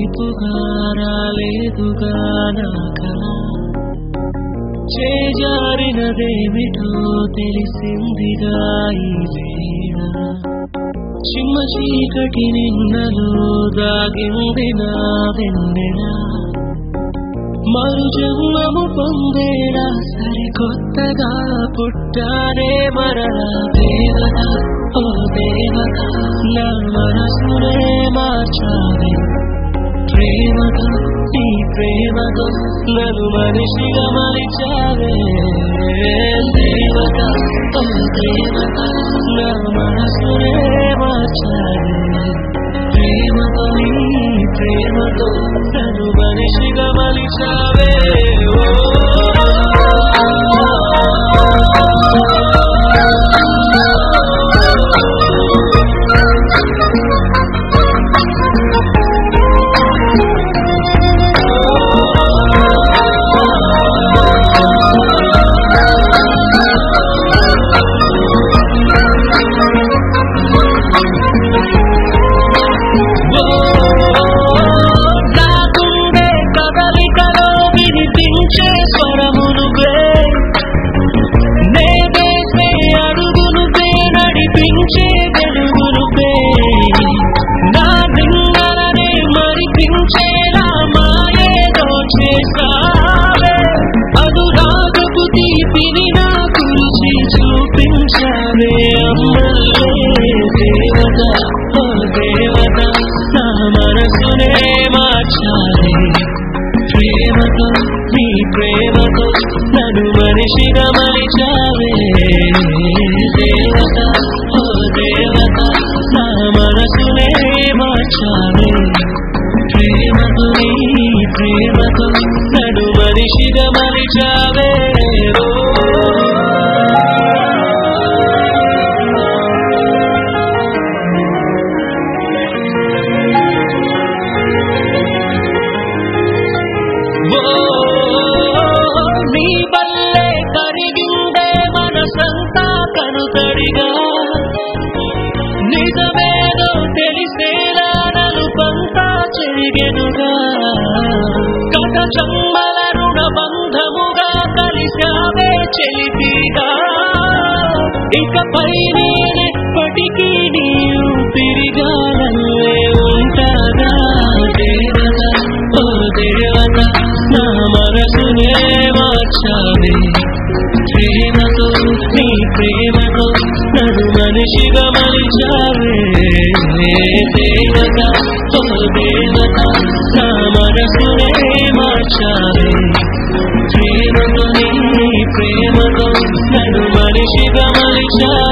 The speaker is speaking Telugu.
వైపుగా రాలేదుగా నా కళ చేజారినదేమిటో తెలిసిందిగా ఈ వేళ చిమ్మ చీకటి నిన్నలో దాగింది నా వెన్నెల మరు జన్మము పొందేలా సరికొత్తగా పుట్టానే మరలా దేవత ఓ దేవత నా మనసునే మార్చావే ప్రేమతో నీ ప్రేమతో నన్ను మనిషిగా మలిచావే దేవత ఓ దేవత నా మనసునే మార్చావే ప్రేమతో నీ ప్రేమతో నన్ను మనిషిగా మలిచావే నా గుండె కదలికలో వినిపించే స్వరమునువే నేవేసే అడుగునువే నడిపించే వెలుగునువే నా నిన్నలనే మరిపించేలా మాయేదో చేసావే అనురాగపు తీపిని నా కురిసి చూపించావే అమ్మలే దేవత ఓ దేవత నా మనసునే మార్చాలి ప్రేమతో నీ ప్రేమతో నన్ను మనిషిగా మలిచావే దేవత ఓ దేవత నా మనసునే మార్చాలి ప్రేమతో నీ ప్రేమతో నన్ను మనిషిగా మలిచావే ఓ నీ వల్లే కరిగిందే మనసంతా కనుతడిగా నిజమేదో తెలిసేలా నలుపంతా చెరిగెనుగా కథ చమ్మల రుణ బంధముగా కలిశావే చెలిపిగా ఇకపై నేనెప్పటికీ నీవు తిరిగానల్లే ఉంటాగా దేవత ఓ దేవత నా మనసునే మార్చావే ప్రేమతో నీ ప్రేమతో నన్ను మనిషిగా మలిచావే దేవత ఓ దేవత నా మనసునే మార్చావే ప్రేమతో నీ ప్రేమతో నన్ను మనిషిగా మలిచావే